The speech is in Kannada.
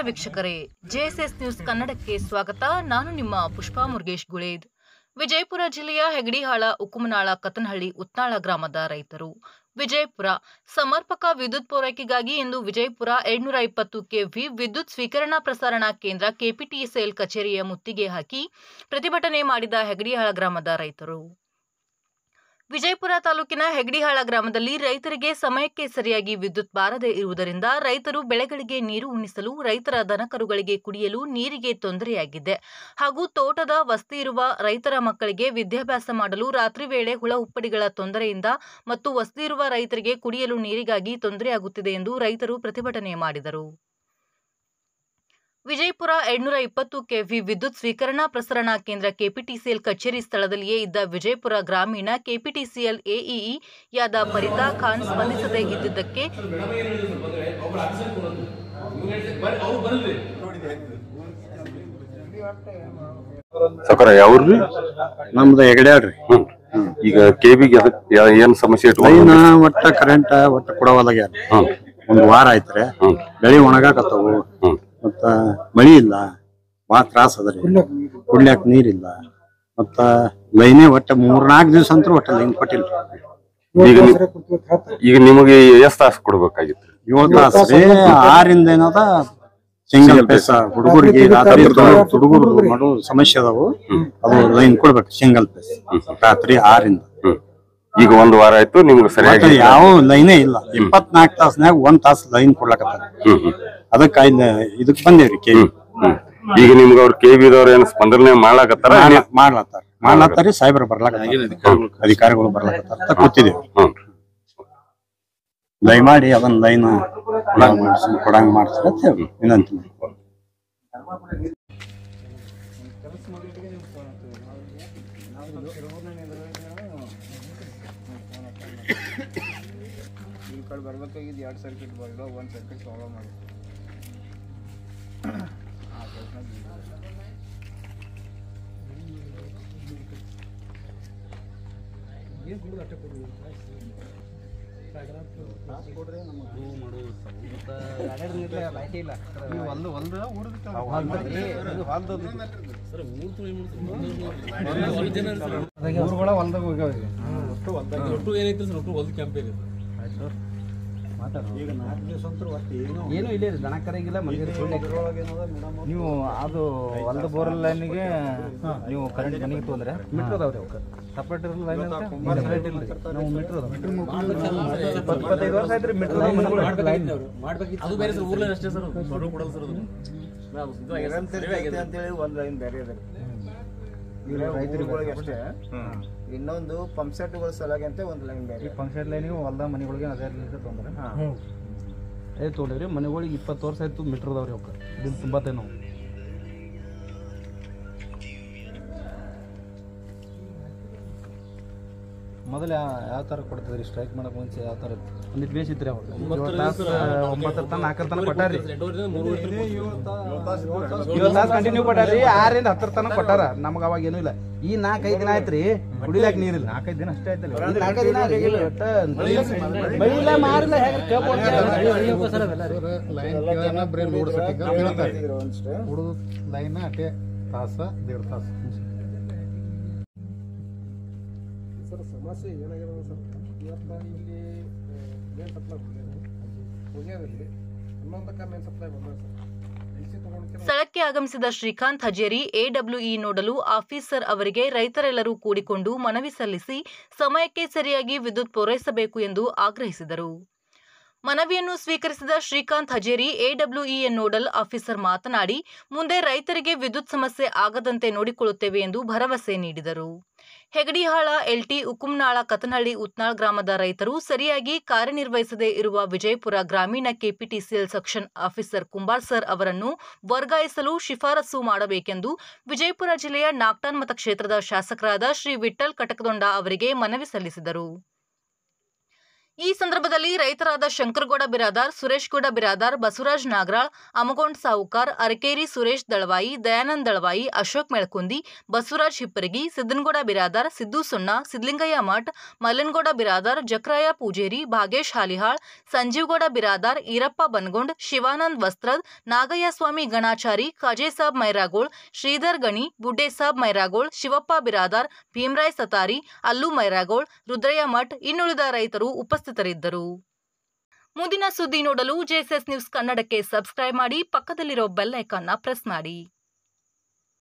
ವೀಕ್ಷಕರೇ ಜೆಎಸ್ಎಸ್ ನ್ಯೂಸ್ ಕನ್ನಡಕ್ಕೆ ಸ್ವಾಗತ ನಾನು ನಿಮ್ಮ ಪುಷ್ಪಾ ಮುರುಗೇಶ್ ಗುಳೇದ್ ವಿಜಯಪುರ ಜಿಲ್ಲೆಯ ಹೆಗಡಿಹಾಳ ಉಕ್ಕುಮನಾಳ ಕತ್ತನಹಳ್ಳಿ ಉತ್ನಾಳ ಗ್ರಾಮದ ರೈತರು ವಿಜಯಪುರ ಸಮರ್ಪಕ ವಿದ್ಯುತ್ ಪೂರೈಕೆಗಾಗಿ ಇಂದು ವಿಜಯಪುರ ಎರಡ್ನೂರ ಇಪ್ಪತ್ತು ಕೆವಿ ವಿದ್ಯುತ್ ಸ್ವೀಕರಣಾ ಪ್ರಸಾರಣ ಕೇಂದ್ರ ಕೆಪಿಟಿಸಿಎಲ್ ಕಚೇರಿಯ ಮುತ್ತಿಗೆ ಹಾಕಿ ಪ್ರತಿಭಟನೆ ಮಾಡಿದ ಹೆಗಡಿಹಾಳ ಗ್ರಾಮದ ರೈತರು ವಿಜಯಪುರ ತಾಲೂಕಿನ ಹೆಗಡಿಹಾಳ ಗ್ರಾಮದಲ್ಲಿ ರೈತರಿಗೆ ಸಮಯಕ್ಕೆ ಸರಿಯಾಗಿ ವಿದ್ಯುತ್ ಬಾರದೆ ಇರುವುದರಿಂದ ರೈತರು ಬೆಳೆಗಳಿಗೆ ನೀರು ಉಣಿಸಲು ರೈತರ ದನಕರುಗಳಿಗೆ ಕುಡಿಯಲು ನೀರಿಗೆ ತೊಂದರೆಯಾಗಿದೆ ಹಾಗೂ ತೋಟದ ವಸ್ತಿ ಇರುವ ರೈತರ ಮಕ್ಕಳಿಗೆ ವಿದ್ಯಾಭ್ಯಾಸ ಮಾಡಲು ರಾತ್ರಿ ವೇಳೆ ಹುಳ ಹುಪ್ಪಡಿಗಳ ತೊಂದರೆಯಿಂದ ಮತ್ತು ವಸ್ತಿ ಇರುವ ರೈತರಿಗೆ ಕುಡಿಯಲು ನೀರಿಗಾಗಿ ತೊಂದರೆಯಾಗುತ್ತಿದೆ ಎಂದು ರೈತರು ಪ್ರತಿಭಟನೆ ಮಾಡಿದರು ವಿಜಯಪುರ ಎರಡ್ನೂರ ಇಪ್ಪತ್ತು ಕೆವಿ ವಿದ್ಯುತ್ ಸ್ವೀಕರಣಾ ಪ್ರಸರಣಾ ಕೇಂದ್ರ ಕೆಪಿಟಿಸಿಎಲ್ ಕಚೇರಿ ಸ್ಥಳದಲ್ಲಿಯೇ ಇದ್ದ ವಿಜಯಪುರ ಗ್ರಾಮೀಣ ಕೆಪಿಟಿಸಿಎಲ್ ಎಇಇ ಯಾದ ಫರೀದಾ ಖಾನ್ ಸ್ಪಂದಿಸದೇ ಇದ್ದಿದ್ದಕ್ಕೆ ಸಕರ ಯಾವ್ರಿ ನಮ್ದು ಹೆಗಡ್ಯಾಳ್ರಿ ಹ್ಮ್ ಈಗ ಕೆಬಿಗೆ ಏನ್ ಸಮಸ್ಯೆ ಲೈನ್ ಇಟ್ಕೊಂಡು ಒಟ್ಟ ಕರೆಂಟ್ ಒಟ್ಟ ಕೊಡವಲ್ಲಾಗ್ಯಾರ ಹ್ಮ್ ಒಂದ್ ವಾರ ಆಯ್ತ್ರಿ ಹ್ಮ್ ಬೆಳಿ ಒಣಗಾಕತ್ತವು ಹ್ಮ್ ಮತ್ತ ಮಳಿ ಇಲ್ಲ ಬಾಳ ತ್ರಾಸ ಅದರಿ ಕುಡ್ಲ್ಯಾಕ ನೀರಿಲ್ಲ ಮತ್ತ ಲೈನೇ ಒಟ್ಟ ಮೂರ್ನಾಲ್ಕು ದಿವಸ ಅಂತೂ ಒಟ್ಟ ಲೈನ್ ಕೊಟ್ಟಿಲ್ಲ ಈಗ ನಿ- ಈಗ ನಿಮಗೆ ಎಷ್ಟ್ ತಾಸು ಕೊಡ್ಬೇಕಾಗಿತ್ತು ಏಳು ತಾಸು ರೀ ಆರಿಂದ ಏನದ ಸಿಂಗಲ್ ಪೇಸ ಹುಡುಗರಿಗೆ ರಾತ್ರಿ ಹುಡುಗರು ಮಾಡೋ ಸಮಸ್ಯೆ ಅದಾವು ಅದು ಲೈನ್ ಕೊಡ್ಬೇಕು ಸಿಂಗಲ್ ಪೇಸ್ ರಾತ್ರಿ ಆರಿಂದ ಹ್ಮ್ ಈಗ ಒಂದ್ ವಾರ ಆಯ್ತು ನಿಮ್ಗೆ ಒಟ್ಟ ಸರಿಯಾಗಿ ಯಾವ ಲೈನೇ ಇಲ್ಲ ಇಪ್ಪತ್ನಾಲ್ಕು ತಾಸ್ನ್ಯಾಗ ಒಂದ್ ತಾಸ್ ಲೈನ್ ಕೊಡ್ಲಕತ್ತಾರ ಹ್ಮ್ ಹ್ಮ್ ಅದಕ್ಕ ಇಲ್ಲಿ ಇದಕ್ ಬಂದೇವ್ರಿ ಕೆ ಹ್ಮ್ ಹ್ಮ್ ಈಗ ನಿಮ್ಗೆ ಅವ್ರ ಕೆಬಿದವ್ರ ಏನ್ ಸ್ಪಂದನೆ ಮಾಡ್ಲಾಕತ್ತಾರ ಮಾಡ್ಲತ್ತಾರ ಮಾಡ್ಲತ್ತಾರಿ ಸಾಹೇಬ್ರ ಬರ್ಲಾಕತ್ತಾರ ಅಧಿಕಾರಿಗಳು ಬರ್ಲಾಕತ್ತಾರ ಅಂತ ಕೂತಿದೇವಿ ಹ್ಮ್ ದಯಮಾಡಿ ಅದನ್ನ ಲೈನ್ ಕೊಡಂಗ್ ಮಾಡ್ತಾರೆ ಅಂತ ಹೇಳಿ ವಿನಂತಿ ಮಾಡ್ತೀನಿ. ಈ ಕಡೆ ಬರ್ಬೇಕಾಗಿದ್ದು ಎರಡು ಸರ್ಕಿಟ್ ಬರ್ದು ಒಂದು ಸರ್ಕಿಟ್ ಪ್ರಾಬ್ಲಮ್ ಆಗಿದೆ ಆ ಕೆಲ್ಸನಾಗ ಊರುಗಳ ಹೊಲ್ದಾಗ ಹೋಗ್ಯಾವ್ರಿ ಏನು ಇಲ್ಲ ರೀ ದನ ಕರೆಗಿಲ್ಲ ನೀವು ಅದು ಒಂದು ಬೋರ್ ಲೈನಿಗೆ ನೀವು ಕರೆಂಟ್ ಮನೆಗೆ ತೊಂದ್ರೆ ಮೀಟ್ರ್ ಅದಾವ್ರಿ ಅವಕ್ಕೆ ಸಪ್ರೇಟ್ ಇರಲ್ಲ ಲೈನ್ ಅಂತ ಸಪ್ರೇಟ್ ಇಲ್ಲ ನಾವು ಮೀಟ್ರ್ ಅದಾವ ಇಪ್ಪತ್ತು ಇಪ್ಪತ್ತೈದು ವರ್ಷ ಆಯ್ತು ರೀ ಮೀಟ್ರ್ ಲೈನ್ ಅದು ಬೇರೆ ಸರ್ ಊರ್ಲೇ ಅಷ್ಟೇ ಸರ್ ಹೊರಗೆ ಕೊಡಲ್ಲ ಸರ್ ಅದು ಅಂತೇಳಿ ಒಂದು ಲೈನ್ ಬೇರೆ ಇದೆ ರೈತರುಗಳಿಗೆ ಅಷ್ಟೇ ಇನ್ನೊಂದು ಪಂಪ್ ಸೆಟ್ಗಳ ಸಲುವಾಗಿ ಅಂತ ಒಂದು ಲೈನ್ ಬೇರೆ ಫಂಕ್ಷನ್ ಲೈನಿಗೆ ಹೊಲ್ದ ಮನೆಗಳಿಗೆ ಅದೇ ತೊಂದ್ರೆ ಅದೇ ತೊಗೊಂಡಿವ್ರಿ ಮನೆಗಳಿಗೆ ಇಪ್ಪತ್ತು ವರ್ಷ ಆಯ್ತು ಮೀಟ್ರ್ ಅದಾವ್ರಿ ಅವಕ್ಕೆ ಬಿಲ್ ತುಂಬತ್ತೇವೆ ನಾವು ಮೊದಲು ಯಾವ ಥರ ಕೊಡ್ತಿದ್ರಿ ಸ್ಟ್ರೈಕ್ ಮಾಡಕ್ ಮುಂಚೆ ಯಾವ ಥರ ಒಂದಿಟ್ಟು ಬೇಸ್ ಇತ್ತು ಅವಾಗ ಏಳು ತಾಸು ಒಂಬತ್ತರ ತನಕ ನಾಲ್ಕರ ತನಕ ಕೊಟ್ಟಾರಿ ಏಳು ತಾಸು ಕಂಟಿನ್ಯೂ ಕೊಟ್ಟಾರಿ ಆರಿಂದ ಹತ್ತರ ತನಕ ಕೊಟ್ಟಾರ ನಮ್ಗೆ ಅವಾಗ ಏನೂ ಇಲ್ಲ ಈ ನಾಲ್ಕೈದು ದಿನ ಆಯ್ತು ರೀ ಕುಡಿಲಾಕ ನೀರಿಲ್ಲ ನಾಲ್ಕೈದು ದಿನ ಅಷ್ಟೇ ಆಯ್ತಲ್ಲ ಈ ನಾಲ್ಕೈದು ದಿನ ರೀ ಒಟ್ಟ ಮಳಿ ಇಲ್ಲ ಮಾರಿಲ್ಲ ಹೇಗೆ ಉಳಿದು ಲೈನ್ ಅಟೇ ತಾಸ ದೇಡ್ ತಾಸ ಸರ್ ಸಮಸ್ಯೆ ಏನಾಗಿದೆ ಸರ್ ಇವತ್ತು ಇಲ್ಲಿ ಮೇನ್ ಸಪ್ಲೈ ಹೋಗ್ಯಾವಿಲ್ಲಿ ಹನ್ನೊಂದಕ್ಕ ಮೇನ್ ಸಪ್ಲೈ ಬಂದ ಸರ್ ಡಿ ಸಿ ತೊಗೊಂಡು ಸ್ಥಳಕ್ಕೆ ಆಗಮಿಸಿದ ಶ್ರೀಕಾಂತ್ ಹಜೇರಿ ಎಡಬ್ಲ್ಯೂಇ ನೋಡಲು ಆಫೀಸರ್ ಅವರಿಗೆ ರೈತರೆಲ್ಲರೂ ಕೂಡಿಕೊಂಡು ಮನವಿ ಸಲ್ಲಿಸಿ ಸಮಯಕ್ಕೆ ಸರಿಯಾಗಿ ವಿದ್ಯುತ್ ಪೂರೈಸಬೇಕು ಎಂದು ಆಗ್ರಹಿಸಿದರು ಮನವಿಯನ್ನು ಸ್ವೀಕರಿಸಿದ Srikanth Hajeri AWE nodal officer ಮಾತನಾಡಿ ಮುಂದೆ ರೈತರಿಗೆ ವಿದ್ಯುತ್ ಸಮಸ್ಯೆ ಆಗದಂತೆ ನೋಡಿಕೊಳ್ಳುತ್ತೇವೆ ಎಂದು ಭರವಸೆ ನೀಡಿದರು ಹೆಗಡಿಹಾಳ ಎಲ್ಟಿ ಉಕ್ಕುಂನಾಳ ಕತನಹಳ್ಳಿ ಉತ್ನಾಳ್ ಗ್ರಾಮದ ರೈತರು ಸರಿಯಾಗಿ ಕಾರ್ಯನಿರ್ವಹಿಸದೇ ಇರುವ ವಿಜಯಪುರ ಗ್ರಾಮೀಣ KPTCL section officer Kumbar sir ಅವರನ್ನು ವರ್ಗಾಯಿಸಲು ಶಿಫಾರಸು ಮಾಡಬೇಕೆಂದು ವಿಜಯಪುರ ಜಿಲ್ಲೆಯ ನಾಗ್ಟಾನ್ ಮತಕ್ಷೇತ್ರದ ಶಾಸಕರಾದ ಶ್ರೀ ವಿಠ್ಠಲ್ ಕಟಕದೊಂಡ ಅವರಿಗೆ ಮನವಿ ಸಲ್ಲಿಸಿದರು ಈ ಸಂದರ್ಭದಲ್ಲಿ ರೈತರಾದ ಶಂಕರಗೌಡ ಬಿರಾದಾರ್ ಸುರೇಶ್ ಗೌಡ ಬಿರಾದಾರ್ ಬಸವರಾಜ್ ನಾಗರಾಳ್ ಅಮಗೊಂಡ್ ಸಾವುಕಾರ್ ಅರಕೇರಿ ಸುರೇಶ್ ದಳವಾಯಿ ದಯಾನಂದ್ ದಳವಾಯಿ ಅಶೋಕ್ ಮೆಳಕುಂದಿ ಬಸವರಾಜ್ ಹಿಪ್ಪರಗಿ ಸಿದ್ದನಗೌಡ ಬಿರಾದಾರ್ ಸಿದ್ದು ಸುಣ್ಣ ಸಿದ್ಲಿಂಗಯ್ಯ ಮಠ್ ಮಲ್ಲನಗೌಡ ಬಿರಾದಾರ್ ಜಕ್ರಾಯ ಪೂಜೇರಿ ಭಾಗೇಶ್ ಹಾಲಿಹಾಳ್ ಸಂಜೀವ್ಗೌಡ ಬಿರಾದಾರ್ ಈರಪ್ಪ ಬನಗೊಂಡ್ ಶಿವಾನಂದ್ ವಸ್ತ್ರದ್ ನಾಗಯ್ಯ ಸ್ವಾಮಿ ಗಣಾಚಾರಿ ಖಾಜೆಸಾಬ್ ಮೈರಾಗೋಳ್ ಶ್ರೀಧರ್ ಗಣಿ ಬುಡ್ಡೇಸಾಬ್ ಮೈರಾಗೋಳ್ ಶಿವಪ್ಪ ಬಿರಾದಾರ್ ಭೀಮರಾಯ್ ಸತಾರಿ ಅಲ್ಲು ಮೈರಾಗೋಳ್ ರುದ್ರಯ್ಯ ಮಠ್ ಇನ್ನುಳಿದ ರೈತರು ಉಪಸ್ಥಿತರಿದ್ದರು ಮುಂದಿನ ಸುದ್ದಿ ನೋಡಲು ಜೆಎಸ್ಎಸ್ ನ್ಯೂಸ್ ಕನ್ನಡಕ್ಕೆ ಸಬ್ಸ್ಕ್ರೈಬ್ ಮಾಡಿ ಪಕ್ಕದಲ್ಲಿರೋ ಬೆಲ್ ಐಕಾನ್ನ ಪ್ರೆಸ್ ಮಾಡಿ